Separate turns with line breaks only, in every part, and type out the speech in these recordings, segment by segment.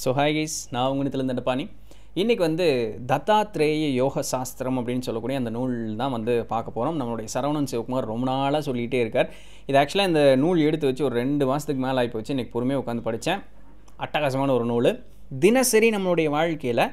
so hi guys நான் உங்கள்கிட்ட தண்டபாணி இன்றைக்கி வந்து தத்தாத்ரேய யோக சாஸ்திரம் அப்படின்னு சொல்லக்கூடிய அந்த நூல் தான் வந்து பார்க்க போகிறோம் நம்மளுடைய சரவணன் சிவகுமார் ரொம்ப நாளாக சொல்லிகிட்டே இருக்கார் இது ஆக்சுவலாக இந்த நூல் எடுத்து வச்சு ஒரு ரெண்டு மாதத்துக்கு மேலே ஆகி போச்சு இன்றைக்கி பொறுமையாக உட்காந்து படித்தேன் அட்டகாசமான ஒரு நூல் தினசரி நம்மளுடைய வாழ்க்கையில்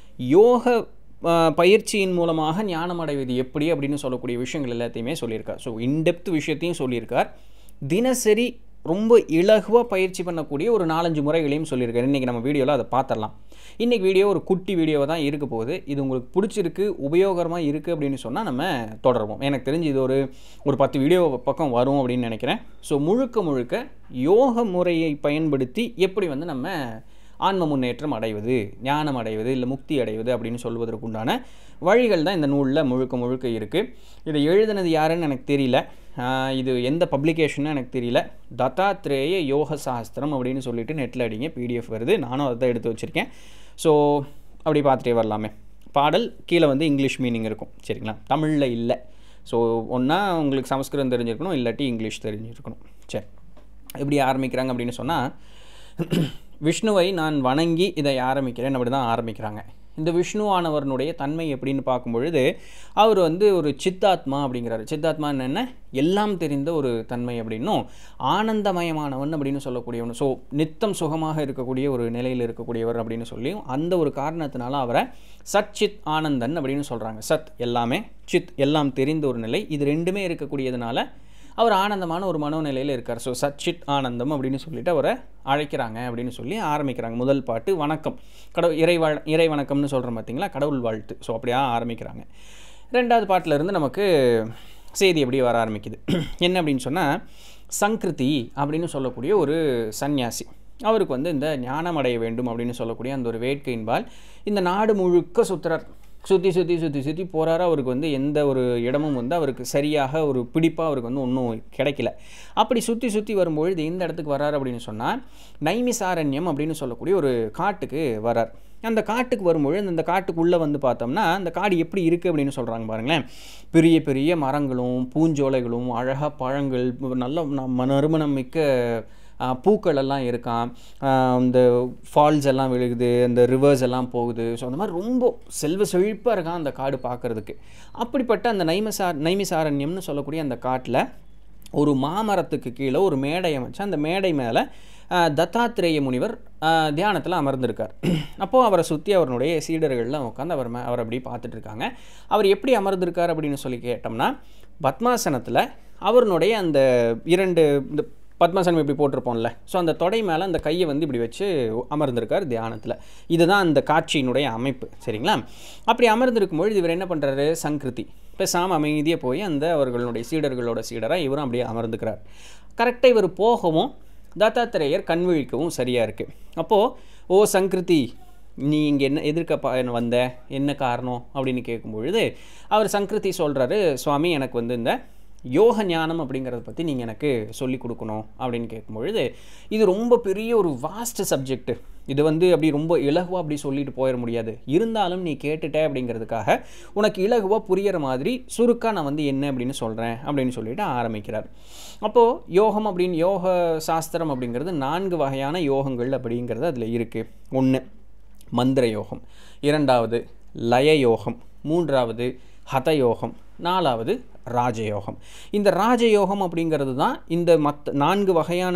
யோக ஆ, பயிற்சியின் மூலமாக ஞானம் அடைவது எப்படி அப்படின்னு சொல்லக்கூடிய விஷயங்கள் எல்லாத்தையுமே சொல்லியிருக்கார் ஸோ இன்டெப்த் விஷயத்தையும் சொல்லியிருக்கார் தினசரி ரொம்ப இலகுவாக பயிற்சி பண்ணக்கூடிய ஒரு நாலஞ்சு முறைகளையும் சொல்லியிருக்காரு இன்றைக்கி நம்ம வீடியோவில் அதை பார்த்துடலாம் இன்றைக்கி வீடியோ ஒரு குட்டி வீடியோவாக தான் இருக்க போகுது இது உங்களுக்கு பிடிச்சிருக்கு உபயோகரமாக இருக்குது அப்படின்னு சொன்னால் நம்ம தொடருவோம் எனக்கு தெரிஞ்சு இது ஒரு ஒரு பத்து வீடியோ பக்கம் வரும் அப்படின்னு நினைக்கிறேன் ஸோ முழுக்க முழுக்க யோக முறையை பயன்படுத்தி எப்படி வந்து நம்ம ஆன்ம முன்னேற்றம் அடைவது ஞானம் அடைவது இல்லை முக்தி அடைவது அப்படின்னு சொல்வதற்குண்டான வழிகள் தான் இந்த நூலில் முழுக்க முழுக்க இருக்குது இதை எழுதினது யாருன்னு எனக்கு தெரியல ஆஹ் இது எந்த பப்ளிகேஷன்னு எனக்கு தெரியல தத்தாத்ரேய யோக சாஸ்திரம் அப்படின்னு சொல்லிட்டு நெட்டில் அடிங்க பிடிஎஃப் வருது நானும் அதை தான் எடுத்து வச்சுருக்கேன் ஸோ அப்படி பார்த்துட்டே வரலாமே பாடல் கீழே வந்து இங்கிலீஷ் மீனிங் இருக்கும் சரிங்களா தமிழில் இல்லை ஸோ ஒன்றா உங்களுக்கு சமஸ்கிருதம் தெரிஞ்சிருக்கணும் இல்லாட்டி இங்கிலீஷ் தெரிஞ்சிருக்கணும் சரி எப்படி ஆரம்பிக்கிறாங்க அப்படின்னு சொன்னால் விஷ்ணுவை நான் வணங்கி இதை ஆரம்பிக்கிறேன் அப்படி தான் ஆரம்பிக்கிறாங்க இந்த விஷ்ணுவானவரனுடைய தன்மை எப்படின்னு பார்க்கும் பொழுது அவர் வந்து ஒரு சித்தாத்மா அப்படிங்கிறாரு சித்தாத்மான்னு என்ன எல்லாம் தெரிந்த ஒரு தன்மை அப்படின்னும் ஆனந்தமயமானவன் அப்படின்னு சொல்லக்கூடியவன் ஸோ நித்தம் சுகமாக இருக்கக்கூடிய ஒரு நிலையில் இருக்கக்கூடியவர் அப்படின்னு சொல்லியும் அந்த ஒரு காரணத்தினால அவரை சத் சித் ஆனந்தன் அப்படின்னு சொல்கிறாங்க சத் எல்லாமே சித் எல்லாம் தெரிந்த ஒரு நிலை இது ரெண்டுமே இருக்கக்கூடியதுனால அவர் ஆனந்தமான ஒரு மனோநிலையில் இருக்கார் ஸோ சச்சித் ஆனந்தம் அப்படின்னு சொல்லிட்டு அவரை அழைக்கிறாங்க அப்படின்னு சொல்லி ஆரம்பிக்கிறாங்க முதல் பாட்டு வணக்கம் கடவுள் இறை வாழ் இறை வணக்கம்னு சொல்கிறோம் பார்த்தீங்களா கடவுள் வாழ்த்து ஸோ அப்படியே ஆரம்பிக்கிறாங்க ரெண்டாவது பாட்டுல இருந்து நமக்கு செய்தி எப்படி வர ஆரம்பிக்குது என்ன அப்படின்னு சொன்னால் சங்கிருதி அப்படின்னு சொல்லக்கூடிய ஒரு சந்நியாசி அவருக்கு வந்து இந்த ஞானம் அடைய வேண்டும் அப்படின்னு சொல்லக்கூடிய அந்த ஒரு வேட்கையின்பால் இந்த நாடு முழுக்க சுற்றுறார் சுற்றி சுற்றி சுற்றி சுற்றி போகிறாரு அவருக்கு வந்து எந்த ஒரு இடமும் வந்து அவருக்கு சரியாக ஒரு பிடிப்பாக அவருக்கு வந்து ஒன்றும் கிடைக்கல அப்படி சுற்றி சுற்றி வரும்பொழுது எந்த இடத்துக்கு வராரு அப்படின்னு சொன்னால் நைமிசாரண்யம் அப்படின்னு சொல்லக்கூடிய ஒரு காட்டுக்கு வரார் அந்த காட்டுக்கு வரும்பொழுது அந்த காட்டுக்குள்ளே வந்து பார்த்தோம்னா அந்த காடு எப்படி இருக்குது அப்படின்னு சொல்கிறாங்க பாருங்களேன் பெரிய பெரிய மரங்களும் பூஞ்சோலைகளும் அழகாக பழங்கள் நல்ல ந- நறுமணம் மிக்க ஆஹ் பூக்கள் எல்லாம் இருக்கான் ஆஹ் இந்த ஃபால்ஸ் எல்லாம் விழுகுது இந்த ரிவர்ஸ் எல்லாம் போகுது ஸோ அந்த மாதிரி ரொம்ப செல்வ செழிப்பாக இருக்கான் அந்த காடு பார்க்குறதுக்கு அப்படிப்பட்ட அந்த நைமசார் நைமிசாரண்யம்னு சொல்லக்கூடிய அந்த காட்டில் ஒரு மாமரத்துக்கு கீழே ஒரு மேடை அமைச்சு அந்த மேடை மேலே தத்தாத்திரேய முனிவர் தியானத்தில் அமர்ந்திருக்கார் அப்போது அவரை சுற்றி அவருடைய சீடர்கள்லாம் உட்காந்து அவர் மே- அவர் அப்படி பார்த்துட்டு இருக்காங்க அவர் எப்படி அமர்ந்திருக்கார் அப்படின்னு சொல்லி கேட்டோம்னா பத்மாசனத்தில் அவருடைய அந்த இரண்டு இந்த பத்மாசனம் இப்படி போட்டிருப்போம்ல ஸோ அந்த தொடை மேலே அந்த கையை வந்து இப்படி வச்சு அமர்ந்திருக்கார் தியானத்தில் இதுதான் அந்த காட்சியினுடைய அமைப்பு சரிங்களா அப்படி அமர்ந்திருக்கும் பொழுது இவர் என்ன பண்ணுறாரு சங்கிருதி பேசாமல் அமைதியாக போய் அந்த அவர்களுடைய சீடர்களோட சீடராக இவரும் அப்படியே அமர்ந்துக்கிறார் கரெக்டாக இவர் போகவும் தத்தாத்திரேயர் கண் விழிக்கவும் சரியாக இருக்குது அப்போது ஓ சங்கிருதி நீ இங்கே என்ன எதிர்க்க பா வந்த என்ன காரணம் அப்படின்னு கேட்கும் பொழுது அவர் சங்கிருதி சொல்கிறாரு சுவாமி எனக்கு வந்து இந்த யோக ஞானம் அப்படிங்கிறத பற்றி நீங்கள் எனக்கு சொல்லி கொடுக்கணும் அப்படின்னு கேட்கும் பொழுது இது ரொம்ப பெரிய ஒரு வாஸ்ட் சப்ஜெக்ட் இது வந்து அப்படி ரொம்ப இலகுவாக அப்படி சொல்லிட்டு போயிட முடியாது இருந்தாலும் நீ கேட்டுட்ட அப்படிங்கிறதுக்காக உனக்கு இலகுவாக புரியிற மாதிரி சுருக்கா நான் வந்து என்ன அப்படின்னு சொல்கிறேன் அப்படின்னு சொல்லிட்டு ஆரம்பிக்கிறார் அப்போது யோகம் அப்படின்னு யோக சாஸ்திரம் அப்படிங்கிறது நான்கு வகையான யோகங்கள் அப்படிங்கிறது அதில் இருக்குது ஒன்று மந்திர யோகம் இரண்டாவது லய யோகம் மூன்றாவது ஹதயோகம் நாலாவது ராஜயோகம் இந்த ராஜயோகம் அப்படிங்கிறது தான் இந்த மற்ற நான்கு வகையான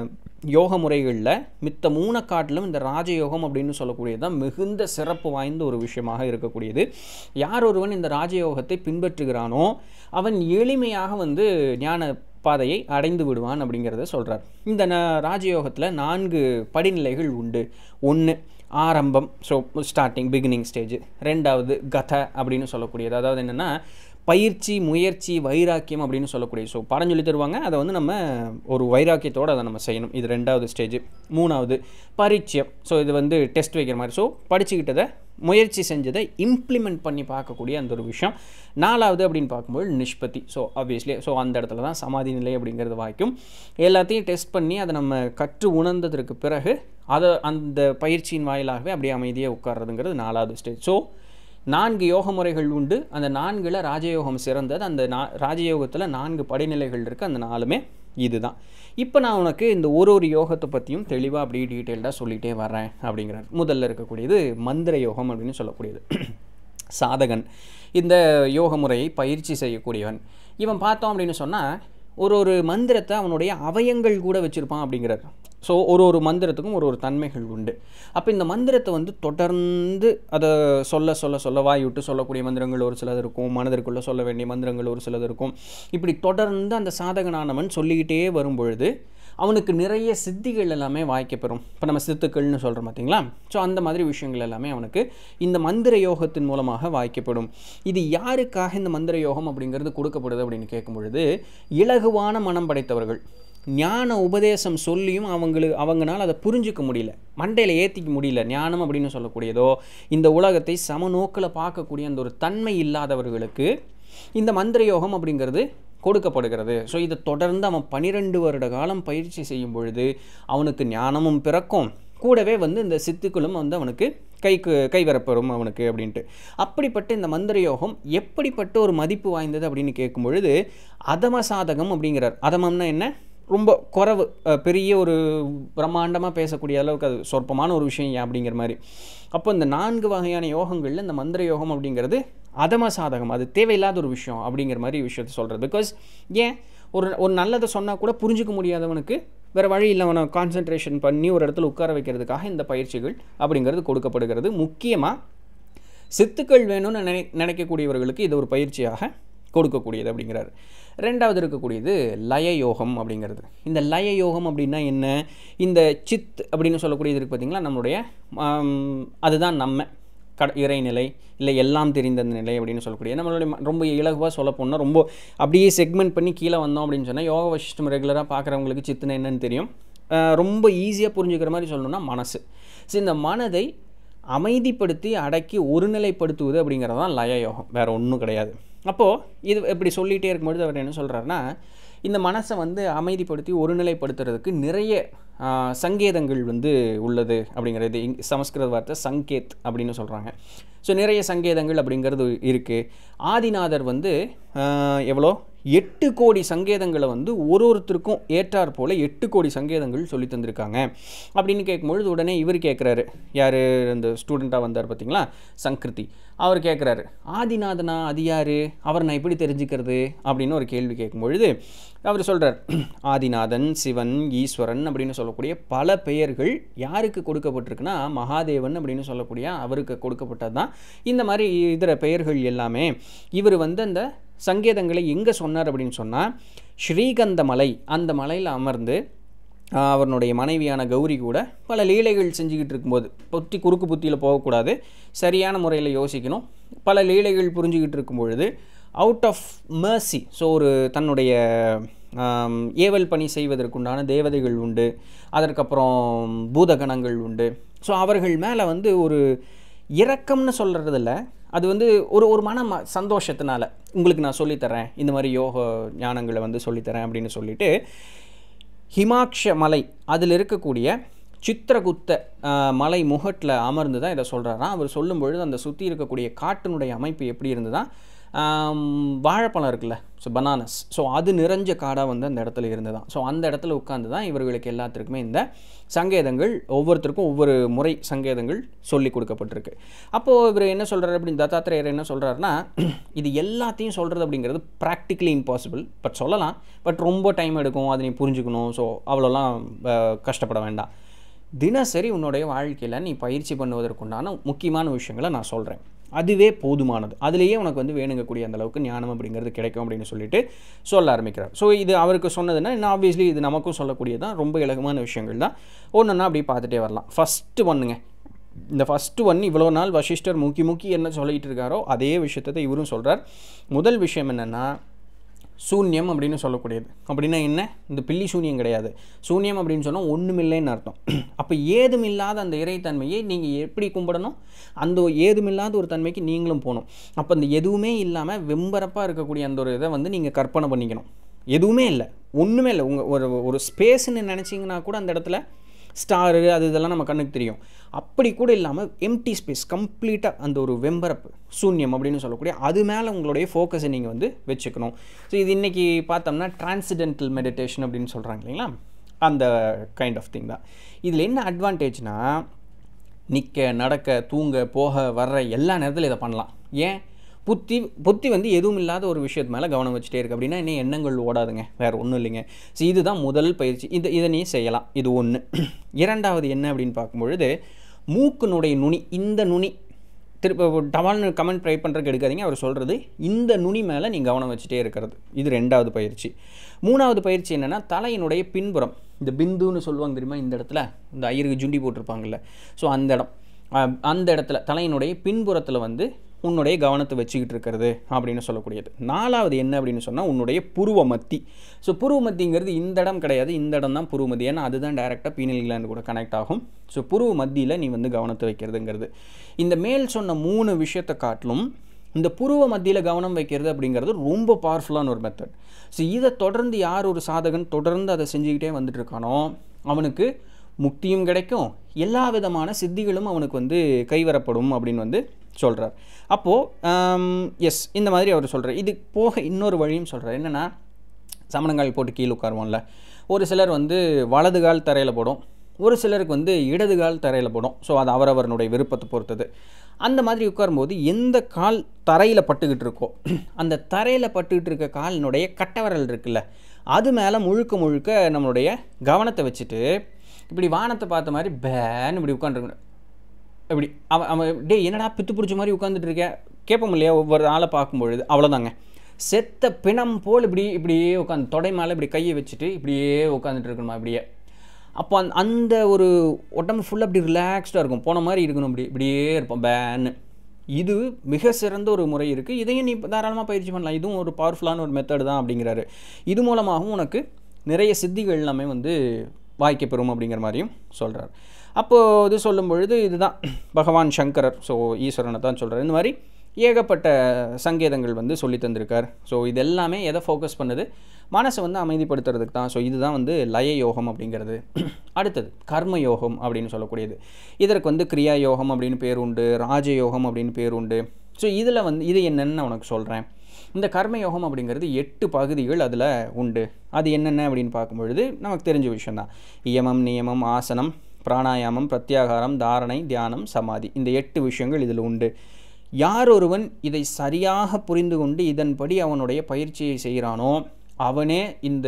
யோக முறைகளில் மித்த மூணை காட்டிலும் இந்த ராஜயோகம் அப்படின்னு சொல்லக்கூடியது தான் மிகுந்த சிறப்பு வாய்ந்த ஒரு விஷயமாக இருக்கக்கூடியது யார் ஒருவன் இந்த ராஜயோகத்தை பின்பற்றுகிறானோ அவன் எளிமையாக வந்து ஞான பாதையை அடைந்து விடுவான் அப்படிங்கிறத சொல்கிறார் இந்த ந ராஜயோகத்தில் நான்கு படிநிலைகள் உண்டு ஒன்று ஆரம்பம் ஸோ ஸ்டார்டிங் பிகினிங் ஸ்டேஜ் ரெண்டாவது கத அப்படின்னு சொல்லக்கூடியது அதாவது என்னென்னா பயிற்சி முயற்சி வைராக்கியம் அப்படின்னு சொல்லக்கூடிய ஸோ பாடம் சொல்லி தருவாங்க அதை வந்து நம்ம ஒரு வைராக்கியத்தோடு அதை நம்ம செய்யணும் இது ரெண்டாவது ஸ்டேஜ் மூணாவது பரிச்சயம் ஸோ இது வந்து டெஸ்ட் வைக்கிற மாதிரி ஸோ படிச்சுக்கிட்டதை முயற்சி செஞ்சதை இம்ப்ளிமெண்ட் பண்ணி பார்க்கக்கூடிய அந்த ஒரு விஷயம் நாலாவது அப்படின்னு பார்க்கும்போது நிஷ்பத்தி ஸோ ஆப்வியஸ்லி ஸோ அந்த இடத்துல தான் சமாதி நிலை அப்படிங்கிறது வாய்க்கும் எல்லாத்தையும் டெஸ்ட் பண்ணி அதை நம்ம கற்று உணர்ந்ததற்கு பிறகு அதை அந்த பயிற்சியின் வாயிலாகவே அப்படியே அமைதியாக உட்கார்றதுங்கிறது நாலாவது ஸ்டேஜ் ஸோ நான்கு யோக முறைகள் உண்டு அந்த நான்கில் ராஜயோகம் சிறந்தது அந்த நா ராஜயோகத்தில் நான்கு படிநிலைகள் இருக்குது அந்த நாலுமே இதுதான் இப்போ நான் உனக்கு இந்த ஒரு ஒரு யோகத்தை பற்றியும் தெளிவாக அப்படியே டீட்டெயில்டாக சொல்லிகிட்டே வரேன் அப்படிங்கிறார் முதல்ல இருக்கக்கூடியது மந்திர யோகம் அப்படின்னு சொல்லக்கூடியது சாதகன் இந்த யோக முறையை பயிற்சி செய்யக்கூடியவன் இவன் பார்த்தோம் அப்படின்னு சொன்னால் ஒரு ஒரு மந்திரத்தை அவனுடைய அவயங்கள் கூட வச்சுருப்பான் அப்படிங்கிறார் ஸோ ஒரு ஒரு மந்திரத்துக்கும் ஒரு ஒரு தன்மைகள் உண்டு அப்போ இந்த மந்திரத்தை வந்து தொடர்ந்து அதை சொல்ல சொல்ல சொல்ல வாய் விட்டு சொல்லக்கூடிய மந்திரங்கள் ஒரு சிலது இருக்கும் மனதிற்குள்ளே சொல்ல வேண்டிய மந்திரங்கள் ஒரு சிலது இருக்கும் இப்படி தொடர்ந்து அந்த சாதகனானவன் சொல்லிக்கிட்டே வரும் பொழுது அவனுக்கு நிறைய சித்திகள் எல்லாமே வாய்க்கப்பெறும் இப்போ நம்ம சித்துக்கள்னு சொல்கிறோம் பார்த்தீங்களா ஸோ அந்த மாதிரி விஷயங்கள் எல்லாமே அவனுக்கு இந்த மந்திர யோகத்தின் மூலமாக வாய்க்கப்படும் இது யாருக்காக இந்த மந்திர யோகம் அப்படிங்கிறது கொடுக்கப்படுது அப்படின்னு கேட்கும் பொழுது இலகுவான மனம் படைத்தவர்கள் ஞான உபதேசம் சொல்லியும் அவங்களுக்கு அவங்களால அதை புரிஞ்சிக்க முடியல மண்டையில் ஏற்றிக்க முடியல ஞானம் அப்படின்னு சொல்லக்கூடியதோ இந்த உலகத்தை சமநோக்கில் பார்க்கக்கூடிய அந்த ஒரு தன்மை இல்லாதவர்களுக்கு இந்த மந்திர யோகம் அப்படிங்கிறது கொடுக்கப்படுகிறது ஸோ இதை தொடர்ந்து அவன் பனிரெண்டு வருட காலம் பயிற்சி செய்யும் பொழுது அவனுக்கு ஞானமும் பிறக்கும் கூடவே வந்து இந்த சித்துக்களும் வந்து அவனுக்கு கைக்கு கைவரப்பெறும் அவனுக்கு அப்படின்ட்டு அப்படிப்பட்ட இந்த மந்திர யோகம் எப்படிப்பட்ட ஒரு மதிப்பு வாய்ந்தது அப்படின்னு கேட்கும் பொழுது அதம சாதகம் அப்படிங்கிறார் அதமம்னா என்ன ரொம்ப குறவு அஹ், பெரிய ஒரு பிரம்மாண்டமாக பேசக்கூடிய அளவுக்கு அது சொற்பமான ஒரு விஷயம் ஏன் அப்படிங்கிற மாதிரி அப்போ இந்த நான்கு வகையான யோகங்களில் இந்த மந்திர யோகம் அப்படிங்கிறது அதம சாதகம் அது தேவையில்லாத ஒரு விஷயம் அப்படிங்கிற மாதிரி விஷயத்த சொல்கிறது பிகாஸ் ஏன் ஒரு ஒரு நல்லதை சொன்னால் கூட புரிஞ்சுக்க முடியாதவனுக்கு வேறு வழி இல்லை அவனை கான்சென்ட்ரேஷன் பண்ணி ஒரு இடத்துல உட்கார வைக்கிறதுக்காக இந்த பயிற்சிகள் அப்படிங்கிறது கொடுக்கப்படுகிறது முக்கியமாக சித்துக்கள் வேணும்னு நினை நினைக்கக்கூடியவர்களுக்கு இது ஒரு பயிற்சியாக கொடுக்கக்கூடியது அப்படிங்கிறாரு ரெண்டாவது இருக்கக்கூடியது லய யோகம் அப்படிங்கிறது இந்த லய யோகம் அப்படின்னா என்ன இந்த சித் அப்படின்னு சொல்லக்கூடியது இருக்குது பார்த்தீங்களா நம்மளுடைய ஆம், அதுதான் நம்ம கட இறைநிலை இல்லை எல்லாம் தெரிந்த அந்த நிலை அப்படின்னு சொல்லக்கூடிய நம்மளுடைய ம- ரொம்ப இலகுவாக சொல்ல போனால் ரொம்ப அப்படியே செக்மெண்ட் பண்ணி கீழே வந்தோம் அப்படின்னு சொன்னால் யோக வசிஷ்டம் ரெகுலராக பார்க்குறவங்களுக்கு சித்துனா என்னன்னு தெரியும் ஆஹ் ரொம்ப ஈஸியாக புரிஞ்சுக்கிற மாதிரி சொல்லணும்னா மனசு ஸோ இந்த மனதை அமைதிப்படுத்தி அடக்கி ஒருநிலைப்படுத்துவது அப்படிங்கிறது தான் லய யோகம் வேறு ஒன்றும் கிடையாது அப்போது இது இப்படி சொல்லிகிட்டே இருக்கும்பொழுது அவர் என்ன சொல்கிறாருன்னா இந்த மனசை வந்து அமைதிப்படுத்தி ஒருநிலைப்படுத்துறதுக்கு நிறைய ஆ, சங்கேதங்கள் வந்து உள்ளது அப்படிங்கிறது இங் சமஸ்கிருத வார்த்தை சங்கேத் அப்படின்னு சொல்கிறாங்க ஸோ நிறைய சங்கேதங்கள் அப்படிங்கிறது இருக்குது ஆதிநாதர் வந்து ஆ, எவ்வளோ எட்டு கோடி சங்கேதங்களை வந்து ஒரு ஒருத்தருக்கும் ஏற்றாற் போல் எட்டு கோடி சங்கேதங்கள் சொல்லி தந்திருக்காங்க அப்படின்னு கேட்கும்பொழுது உடனே இவர் கேட்குறாரு யார் இந்த ஸ்டூடெண்ட்டாக வந்தார் பார்த்தீங்களா சங்கிருதி அவர் கேட்குறாரு ஆதிநாதனா அது யார் அவர் நான் எப்படி தெரிஞ்சுக்கிறது அப்படின்னு ஒரு கேள்வி கேட்கும்பொழுது அவர் சொல்கிறார் ஆதிநாதன் சிவன் ஈஸ்வரன் அப்படின்னு சொல்லக்கூடிய பல பெயர்கள் யாருக்கு கொடுக்கப்பட்டிருக்குன்னா மகாதேவன் அப்படின்னு சொல்லக்கூடிய அவருக்கு கொடுக்கப்பட்டது தான் இந்த மாதிரி இதர பெயர்கள் எல்லாமே இவர் வந்து அந்த சங்கேதங்களை எங்கே சொன்னார் அப்படின்னு சொன்னால் ஸ்ரீகந்த மலை அந்த மலையில் அமர்ந்து ஆஹ், அவனுடைய மனைவியான கௌரி கூட பல லீலைகள் செஞ்சுக்கிட்டு இருக்கும்போது புத்தி குறுக்கு புத்தியில் போகக்கூடாது சரியான முறையில் யோசிக்கணும் பல லீலைகள் புரிஞ்சுக்கிட்டு இருக்கும் பொழுது அவுட் ஆஃப் mercy ஸோ ஒரு தன்னுடைய ஆம், ஏவல் பணி செய்வதற்குண்டான தேவதைகள் உண்டு அதற்கப்புறம் பூதகணங்கள் உண்டு ஸோ அவர்கள் மேலே வந்து ஒரு இரக்கம்னு சொல்கிறதில்ல அது வந்து ஒரு ஒரு மன ம- சந்தோஷத்தினால உங்களுக்கு நான் சொல்லித்தரேன் இந்த மாதிரி யோக ஞானங்களை வந்து சொல்லித்தரேன் அப்படின்னு சொல்லிட்டு ஹிமாக்ஷ மலை அதில் இருக்கக்கூடிய சித்திரகுப்த ஆஹ், மலை முகட்டில் அமர்ந்து தான் இதை சொல்கிறாராம் அவர் சொல்லும் பொழுது அந்த சுற்றி இருக்கக்கூடிய காட்டினுடைய அமைப்பு எப்படி இருந்ததா வாழைப்பழம் இருக்குல்ல ஸோ பனானஸ் ஸோ அது நிறைஞ்ச காடாக வந்து அந்த இடத்துல இருந்ததான் ஸோ அந்த இடத்துல உட்காந்து தான் இவர்களுக்கு எல்லாத்திற்குமே இந்த சங்கேதங்கள் ஒவ்வொருத்தருக்கும் ஒவ்வொரு முறை சங்கேதங்கள் சொல்லி கொடுக்கப்பட்டிருக்கு அப்போது இவர் என்ன சொல்கிறார் அப்படின்னு தத்தாத்திரேயர் என்ன சொல்கிறாருன்னா இது எல்லாத்தையும் சொல்கிறது அப்படிங்கிறது ப்ராக்டிக்கலி இம்பாசிபிள் பட் சொல்லலாம் பட் ரொம்ப டைம் எடுக்கும் அதை நீ புரிஞ்சுக்கணும் ஸோ அவ்வளோலாம் அஹ், கஷ்டப்பட வேண்டாம் தினசரி உன்னுடைய வாழ்க்கையில் நீ பயிற்சி பண்ணுவதற்குண்டான முக்கியமான விஷயங்களை நான் சொல்கிறேன் அதுவே போதுமானது அதுலேயே உனக்கு வந்து வேணுங்கக்கூடிய அந்த அளவுக்கு ஞானம் அப்படிங்கிறது கிடைக்கும் அப்படின்னு சொல்லிட்டு சொல்ல ஆரம்பிக்கிறார் ஸோ இது அவருக்கு சொன்னதுன்னா இன்னும் ஆப்வியஸ்லி இது நமக்கும் சொல்லக்கூடியதான் ரொம்ப இலகுமான விஷயங்கள் தான் ஒன்றுன்னா அப்படி பார்த்துட்டே வரலாம் ஃபஸ்ட்டு ஒன்றுங்க இந்த ஃபஸ்ட்டு ஒன் இவ்வளோ நாள் வசிஷ்டர் முக்கி முக்கி என்ன சொல்லிட்டு இருக்காரோ அதே விஷயத்தை இவரும் சொல்கிறார் முதல் விஷயம் என்னென்னா சூன்யம் அப்படின்னு சொல்லக்கூடியது அப்படின்னா என்ன இந்த பில்லி சூன்யம் கிடையாது சூன்யம் அப்படின்னு சொன்னால் ஒன்றுமில்லைன்னு அர்த்தம் அப்போ ஏதுமில்லாத அந்த இறைத்தன்மையை நீங்கள் எப்படி கும்பிடணும் அந்த ஏதுமில்லாத ஒரு தன்மைக்கு நீங்களும் போகணும் அப்போ அந்த எதுவுமே இல்லாமல் வெம்பரப்பாக இருக்கக்கூடிய அந்த ஒரு இதை வந்து நீங்கள் கற்பனை பண்ணிக்கணும் எதுவுமே இல்லை ஒன்றுமே இல்லை உங்கள் ஒரு ஒரு ஸ்பேஸ்ன்னு நினச்சிங்கன்னா கூட அந்த இடத்துல ஸ்டாரு அது இதெல்லாம் நம்ம கண்ணுக்கு தெரியும் அப்படி கூட இல்லாமல் எம்டி ஸ்பேஸ் கம்ப்ளீட்டாக அந்த ஒரு வெம்பரப்பு சூன்யம் அப்படின்னு சொல்லக்கூடிய அது மேலே உங்களுடைய ஃபோக்கஸை நீங்கள் வந்து வச்சுக்கணும் ஸோ இது இன்றைக்கி பார்த்தோம்னா டிரான்சிடென்டல் மெடிடேஷன் அப்படின்னு சொல்கிறாங்க இல்லைங்களா அந்த கைண்ட் ஆஃப் திங் தான் இதில் என்ன அட்வான்டேஜ்னா நிற்க நடக்க தூங்க போக வர்ற எல்லா நேரத்திலும் இதை பண்ணலாம் ஏன் புத்தி புத்தி வந்து எதுவும் இல்லாத ஒரு விஷயத்து மேலே கவனம் வச்சுட்டே இருக்கு அப்படின்னா என்ன எண்ணங்கள் ஓடாதுங்க வேறு ஒன்றும் இல்லைங்க ஸோ இதுதான் முதல் பயிற்சி இது இதை நீ செய்யலாம் இது ஒன்று இரண்டாவது என்ன அப்படின்னு பார்க்கும்பொழுது மூக்குனுடைய நுனி இந்த நுனி திருப்ப டவால்னு கமெண்ட் ட்ரை பண்ணுறதுக்கு எடுக்காதீங்க அவர் சொல்கிறது இந்த நுனி மேலே நீ கவனம் வச்சுட்டே இருக்கிறது இது ரெண்டாவது பயிற்சி மூணாவது பயிற்சி என்னென்னா தலையினுடைய பின்புறம் இந்த பிந்துன்னு சொல்லுவாங்க தெரியுமா இந்த இடத்துல இந்த ஐயருக்கு ஜுண்டி போட்டிருப்பாங்கல்ல ஸோ அந்த இடம் அஹ், அந்த இடத்துல தலையினுடைய பின்புறத்தில் வந்து உன்னுடைய கவனத்தை வச்சுக்கிட்டு இருக்கிறது அப்படின்னு சொல்லக்கூடியது நாலாவது என்ன அப்படின்னு சொன்னால் உன்னுடைய புருவ மத்தி ஸோ புருவ மத்திங்கிறது இந்த இடம் கிடையாது இந்த இடம் தான் புருவ மத்தி ஏன்னா அதுதான் டேரெக்டாக பீனல் கிளாண்டு கூட கனெக்ட் ஆகும் ஸோ புருவ மத்தியில் நீ வந்து கவனத்தை வைக்கிறதுங்கிறது இந்த மேல் சொன்ன மூணு விஷயத்தை காட்டிலும் இந்த புருவ மத்தியில் கவனம் வைக்கிறது அப்படிங்கிறது ரொம்ப பவர்ஃபுல்லான ஒரு மெத்தட் ஸோ இதை தொடர்ந்து யார் ஒரு சாதகன் தொடர்ந்து அதை செஞ்சுக்கிட்டே வந்துட்டு இருக்கானோ அவனுக்கு முக்தியும் கிடைக்கும் எல்லா விதமான சித்திகளும் அவனுக்கு வந்து கைவரப்படும் அப்படின்னு வந்து சொல்கிறார் அப்போது எஸ் இந்த மாதிரி அவர் சொல்கிறார் இது போக இன்னொரு வழியும் சொல்கிறார் என்னென்னா சமணங்கால் போட்டு கீழே உட்காருவோம்ல ஒரு சிலர் வந்து வலது கால் தரையில் போடும் ஒரு சிலருக்கு வந்து இடது கால் தரையில் போடும் ஸோ அது அவரவருடைய விருப்பத்தை பொறுத்தது அந்த மாதிரி உட்காரும்போது எந்த கால் தரையில் பட்டுக்கிட்டு இருக்கோ அந்த தரையில் பட்டுக்கிட்டு இருக்க காலினுடைய கட்டவரல் இருக்குல்ல அது மேலே முழுக்க முழுக்க நம்மளுடைய கவனத்தை வச்சுட்டு இப்படி வானத்தை பார்த்த மாதிரி பேன்னு இப்படி உட்காந்துருக்கணும் இப்படி அவன் அவன் டே என்னடா பித்து பிடிச்ச மாதிரி உட்காந்துட்டு இருக்கேன் கேட்போம் இல்லையா ஒவ்வொரு ஆளை பார்க்கும்பொழுது அவ்வளோதாங்க செத்த பிணம் போல் இப்படி இப்படியே உட்காந்து தொடை மேலே இப்படி கையை வச்சுட்டு இப்படியே உட்காந்துட்டு இருக்கணுமா இப்படியே அப்போ அந்த அந்த ஒரு உடம்பு ஃபுல்லாக அப்படி ரிலாக்ஸ்டாக இருக்கும் போன மாதிரி இருக்கணும் இப்படி இப்படியே இருப்போம் பேன்னு இது மிக சிறந்த ஒரு முறை இருக்குது இதையும் நீ தாராளமாக பயிற்சி பண்ணலாம் இதுவும் ஒரு பவர்ஃபுல்லான ஒரு மெத்தட் தான் அப்படிங்கிறாரு இது மூலமாகவும் உனக்கு நிறைய சித்திகள் எல்லாமே வந்து வாய்க்க பெறும் அப்படிங்கிற மாதிரியும் சொல்கிறார் அப்போது இது சொல்லும் பொழுது இதுதான் பகவான் சங்கரர் ஸோ ஈஸ்வரனை தான் சொல்கிறார் இந்த மாதிரி ஏகப்பட்ட சங்கேதங்கள் வந்து சொல்லி தந்திருக்கார் ஸோ இது எல்லாமே எதை ஃபோக்கஸ் பண்ணுது மனசை வந்து அமைதிப்படுத்துறதுக்கு தான் ஸோ இதுதான் வந்து லய யோகம் அப்படிங்கிறது அடுத்தது கர்ம யோகம் அப்படின்னு சொல்லக்கூடியது இதற்கு வந்து கிரியா யோகம் அப்படின்னு பேர் உண்டு ராஜயோகம் அப்படின்னு பேர் உண்டு ஸோ இதில் வந்து இது என்னன்னு நான் உனக்கு சொல்கிறேன் இந்த கர்மயோகம் அப்படிங்கிறது எட்டு பகுதிகள் அதில் உண்டு அது என்னென்ன அப்படின்னு பார்க்கும்பொழுது நமக்கு தெரிஞ்ச விஷயந்தான் இயமம் நியமம் ஆசனம் பிராணாயாமம் பிரத்யாகாரம் தாரணை தியானம் சமாதி இந்த எட்டு விஷயங்கள் இதில் உண்டு யார் ஒருவன் இதை சரியாக புரிந்து கொண்டு இதன்படி அவனுடைய பயிற்சியை செய்கிறானோ அவனே இந்த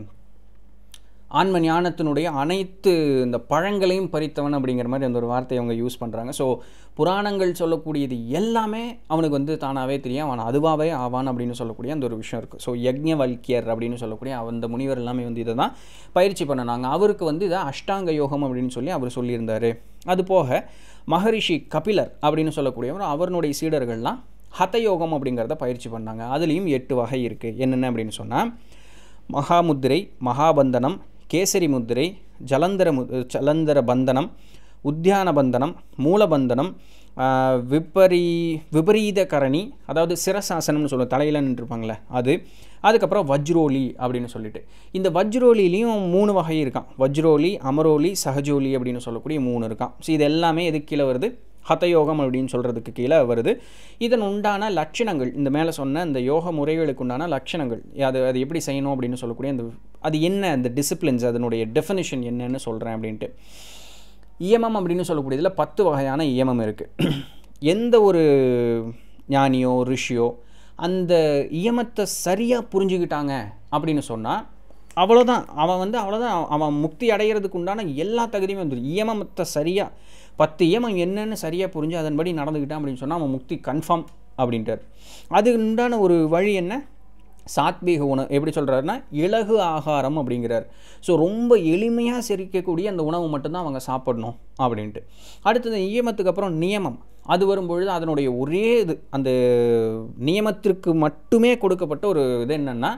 ஆன்ம ஞானத்தினுடைய அனைத்து இந்த பழங்களையும் பறித்தவன் அப்படிங்கிற மாதிரி அந்த ஒரு வார்த்தையை அவங்க யூஸ் பண்ணுறாங்க ஸோ புராணங்கள் சொல்லக்கூடியது எல்லாமே அவனுக்கு வந்து தானாகவே தெரியும் அவன் அதுவாகவே ஆவான் அப்படின்னு சொல்லக்கூடிய அந்த ஒரு விஷயம் இருக்குது ஸோ யக்ஞவல்கியர் அப்படின்னு சொல்லக்கூடிய அந்த முனிவர் எல்லாமே வந்து இதை தான் பயிற்சி பண்ணினாங்க அவருக்கு வந்து இதை அஷ்டாங்க யோகம் அப்படின்னு சொல்லி அவர் சொல்லியிருந்தார் அது போக மகரிஷி கபிலர் அப்படின்னு சொல்லக்கூடியவர் அவருடைய சீடர்கள்லாம் ஹதயோகம் அப்படிங்கிறத பயிற்சி பண்ணாங்க அதுலேயும் எட்டு வகை இருக்குது என்னென்ன அப்படின்னு சொன்னால் மகாமுத்திரை மகாபந்தனம் கேசரி முத்திரை ஜலந்தர மு ஜலந்தர பந்தனம் உத்தியான பந்தனம் மூலபந்தனம் ஆஹ், விபரீ விபரீத கரணி அதாவது சிரசாசனம்னு சொல்லுவோம் தலையில் நின்றுருப்பாங்களே அது அதுக்கப்புறம் வஜ்ரோலி அப்படின்னு சொல்லிட்டு இந்த வஜ்ரோலிலையும் மூணு வகை இருக்கான் வஜ்ரோலி அமரோலி சஹஜோலி அப்படின்னு சொல்லக்கூடிய மூணு இருக்கான் ஸோ இது எல்லாமே எதுக்கு கீழே வருது ஹதயோகம் அப்படின்னு சொல்கிறதுக்கு கீழே வருது இதன் உண்டான லட்சணங்கள் இந்த மேலே சொன்ன இந்த யோக முறைகளுக்கு உண்டான லட்சணங்கள் அது அது எப்படி செய்யணும் அப்படின்னு சொல்லக்கூடிய அந்த அது என்ன அந்த டிசிப்ளின்ஸ் அதனுடைய டெஃபினிஷன் என்னன்னு சொல்கிறேன் அப்படின்ட்டு இயமம் அப்படின்னு சொல்லக்கூடியதில் பத்து வகையான இயமம் இருக்குது எந்த ஒரு ஞானியோ ரிஷியோ அந்த இயமத்தை சரியாக புரிஞ்சுக்கிட்டாங்க அப்படின்னு சொன்னால் அவ்வளோதான் அவன் வந்து அவ்வளோதான் அவன் முக்தி அடைகிறதுக்கு உண்டான எல்லா தகுதியுமே வந்துடும் இயமத்தை சரியாக பத்து இயமம் என்னன்னு சரியாக புரிஞ்சு அதன்படி நடந்துக்கிட்டான் அப்படின்னு சொன்னால் அவன் முக்தி கன்ஃபார்ம் அப்படின்ட்டார் அது உண்டான ஒரு வழி என்ன சாத்வீக உணவு எப்படி சொல்கிறாருன்னா இலகு ஆகாரம் அப்படிங்கிறார் ஸோ ரொம்ப எளிமையாக செரிக்கக்கூடிய அந்த உணவு மட்டும்தான் அவங்க சாப்பிடணும் அப்படின்ட்டு அடுத்தது நியமத்துக்கு அப்புறம் நியமம் அது வரும்பொழுது அதனுடைய ஒரே இது அந்த நியமத்திற்கு மட்டுமே கொடுக்கப்பட்ட ஒரு இது என்னென்னா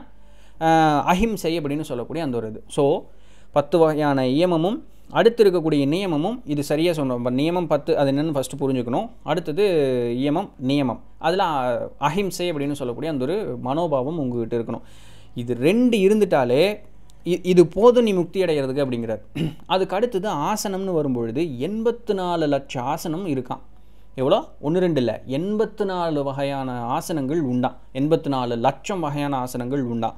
அஹிம்சை அப்படின்னு சொல்லக்கூடிய அந்த ஒரு இது ஸோ பத்து வகையான இயமமும் அடுத்து இருக்கக்கூடிய நியமமும் இது சரியாக சொன்னோம் இப்போ நியமம் பத்து அது என்னென்னு ஃபஸ்ட்டு புரிஞ்சுக்கணும் அடுத்தது இயமம் நியமம் அதில் அஹிம்சை அப்படின்னு சொல்லக்கூடிய அந்த ஒரு மனோபாவம் உங்ககிட்ட இருக்கணும் இது ரெண்டு இருந்துட்டாலே இ- இது போதும் நீ முக்தி அடைகிறதுக்கு அப்படிங்கிறார் அதுக்கு அடுத்தது ஆசனம்னு வரும்பொழுது எண்பத்து நாலு லட்சம் ஆசனம் இருக்கான் எவ்வளோ ஒன்று ரெண்டு இல்லை எண்பத்து நாலு வகையான ஆசனங்கள் உண்டாம் எண்பத்து நாலு லட்சம் வகையான ஆசனங்கள் உண்டாம்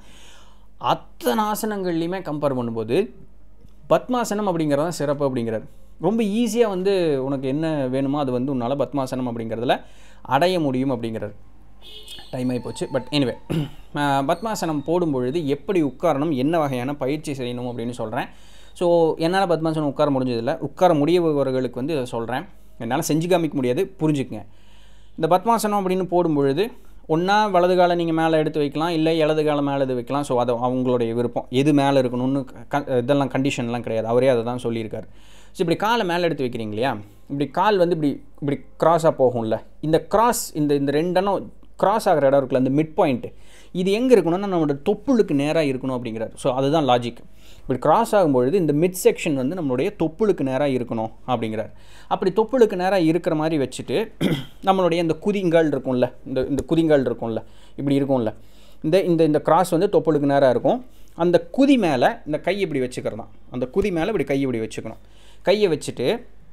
அத்தனை ஆசனங்கள்லையுமே கம்பேர் பண்ணும்போது பத்மாசனம் அப்படிங்கிறது தான் சிறப்பு அப்படிங்கிறார் ரொம்ப ஈஸியாக வந்து உனக்கு என்ன வேணுமோ அது வந்து உன்னால் பத்மாசனம் அப்படிங்கிறதுல அடைய முடியும் அப்படிங்கிறார் டைம் ஆகி போச்சு பட் எனிவே பத்மாசனம் போடும் பொழுது எப்படி உட்காரணும் என்ன வகையான பயிற்சி செய்யணும் அப்படின்னு சொல்கிறேன் ஸோ என்னால் பத்மாசனம் உட்கார முடிஞ்சதில்லை உட்கார முடியவர்களுக்கு வந்து இதை சொல்கிறேன் என்னால் செஞ்சு காமிக்க முடியாது புரிஞ்சுக்குங்க இந்த பத்மாசனம் அப்படின்னு போடும் பொழுது ஒன்றா வலது காலை நீங்கள் மேலே எடுத்து வைக்கலாம் இல்லை இடது காலை மேலே எடுத்து வைக்கலாம் ஸோ அது அவங்களுடைய விருப்பம் எது மேலே இருக்கணும்னு க இதெல்லாம் கண்டிஷன்லாம் கிடையாது அவரே அதை தான் சொல்லியிருக்காரு ஸோ இப்படி காலை மேலே எடுத்து வைக்கிறீங்க இல்லையா இப்படி கால் வந்து இப்படி இப்படி கிராஸாக போகும்ல இந்த கிராஸ் இந்த இந்த ரெண்டெண்ணம் கிராஸ் ஆகிற இடம் இருக்குல்ல அந்த மிட் பாயிண்ட்டு இது எங்கே இருக்கணும்னா நம்மளோட தொப்புளுக்கு நேராக இருக்கணும் அப்படிங்கிறார் ஸோ அதுதான் லாஜிக் இப்படி கிராஸ் ஆகும்பொழுது இந்த மிட் செக்ஷன் வந்து நம்மளுடைய தொப்புளுக்கு நேராக இருக்கணும் அப்படிங்கிறார் அப்படி தொப்புளுக்கு நேராக இருக்கிற மாதிரி வச்சுட்டு நம்மளுடைய இந்த குதிங்கால் இருக்கும்ல இந்த இந்த குதிங்கால் இருக்கும்ல இப்படி இருக்கும்ல இந்த இந்த இந்த கிராஸ் வந்து தொப்புளுக்கு நேராக இருக்கும் அந்த குதி மேலே இந்த கை இப்படி வச்சுக்கிறதான் அந்த குதி மேலே இப்படி கை இப்படி வச்சுக்கணும் கையை வச்சுட்டு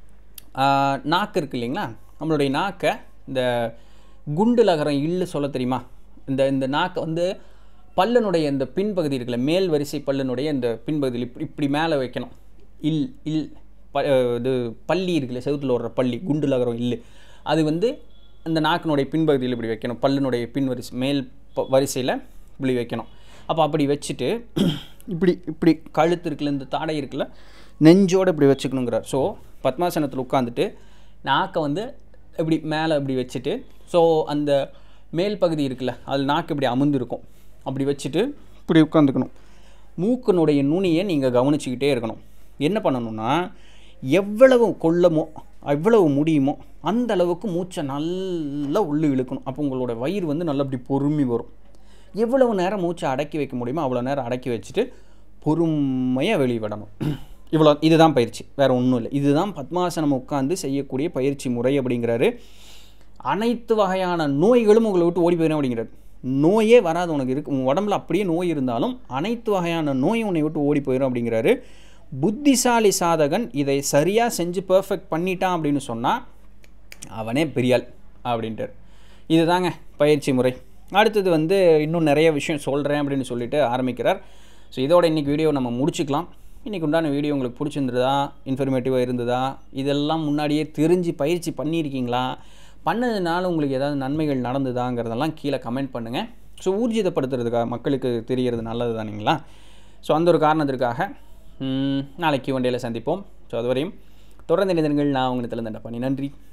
ஆஹ், நாக்கு இருக்கு இல்லைங்களா நம்மளுடைய நாக்கை இந்த குண்டு லகரம் இல்லு சொல்ல தெரியுமா இந்த இந்த நாக்கை வந்து பல்லனுடைய இந்த பின்பகுதி இருக்குல்ல மேல் வரிசை பல்லனுடைய இந்த பின்பகுதியில் இப்படி இப்படி மேலே வைக்கணும் இல் இல் ப அஹ், இது பள்ளி இருக்குல்ல செவுத்துல வர்ற பள்ளி குண்டு லகரம் இல்லு அது வந்து இந்த நாக்கினுடைய பின்பகுதியில் இப்படி வைக்கணும் பல்லினுடைய பின் வரிசை மேல் ப- வரிசையில் இப்படி வைக்கணும் அப்போ அப்படி வச்சுட்டு இப்படி இப்படி கழுத்து இருக்குல்ல இந்த தாடை இருக்குல்ல நெஞ்சோடு இப்படி வச்சுக்கணுங்கிறார் ஸோ பத்மாசனத்தில் உட்காந்துட்டு நாக்கை வந்து இப்படி மேலே இப்படி வச்சுட்டு ஸோ அந்த மேல் பகுதி இருக்குல்ல அது நாக்கு இப்படி அமுந்திருக்கும் அப்படி வச்சுட்டு இப்படி உட்காந்துக்கணும் மூக்கினுடைய நுனியை நீங்கள் கவனிச்சுக்கிட்டே இருக்கணும் என்ன பண்ணணும்னா எவ்வளவு கொள்ளமோ எவ்வளவு முடியுமோ அந்த அளவுக்கு மூச்சை நல்லா உள்ளே இழுக்கணும் அப்போ உங்களோட வயிறு வந்து நல்லா இப்படி பொறுமி வரும் எவ்வளவு நேரம் மூச்சை அடக்கி வைக்க முடியுமோ அவ்வளோ நேரம் அடக்கி வச்சுட்டு பொறுமையாக வெளியே விடணும் இவ்வளோ இதுதான் பயிற்சி வேறு ஒன்றும் இல்லை இதுதான் பத்மாசனம் உட்காந்து செய்யக்கூடிய பயிற்சி முறை அப்படிங்கிறாரு அனைத்து வகையான நோய்களும் உங்களை விட்டு ஓடி போயிடும் அப்படிங்கிறார் நோயே வராது உனக்கு இருக்கு உன் உடம்புல அப்படியே நோய் இருந்தாலும் அனைத்து வகையான நோய் உன்னை விட்டு ஓடி போயிடும் அப்படிங்கிறாரு புத்திசாலி சாதகன் இதை சரியாக செஞ்சு பெர்ஃபெக்ட் பண்ணிட்டான் அப்படின்னு சொன்னால் அவனே பெரியாள் அப்படின்ட்டார் இதுதாங்க பயிற்சி முறை அடுத்தது வந்து இன்னும் நிறைய விஷயம் சொல்கிறேன் அப்படின்னு சொல்லிட்டு ஆரம்பிக்கிறார் ஸோ இதோட இன்றைக்கி வீடியோ நம்ம முடிச்சுக்கலாம் இன்றைக்கி உண்டான வீடியோ உங்களுக்கு பிடிச்சிருந்ததா இன்ஃபர்மேட்டிவாக இருந்ததா இதெல்லாம் முன்னாடியே தெரிஞ்சு பயிற்சி பண்ணியிருக்கீங்களா பண்ணதுனால உங்களுக்கு ஏதாவது நன்மைகள் நடந்ததாங்கிறதெல்லாம் கீழே கமெண்ட் பண்ணுங்கள் ஸோ ஊர்ஜிதப்படுத்துறதுக்காக மக்களுக்கு தெரியறது நல்லது தானுங்களா ஸோ அந்த ஒரு காரணத்திற்காக ம், நாளைக்கு ஒன்றையில் சந்திப்போம் ஸோ அதுவரையும் தொடர்ந்து நிதன்கள் நான் உங்களுக்கு திறந்தண்ட பண்ணி நன்றி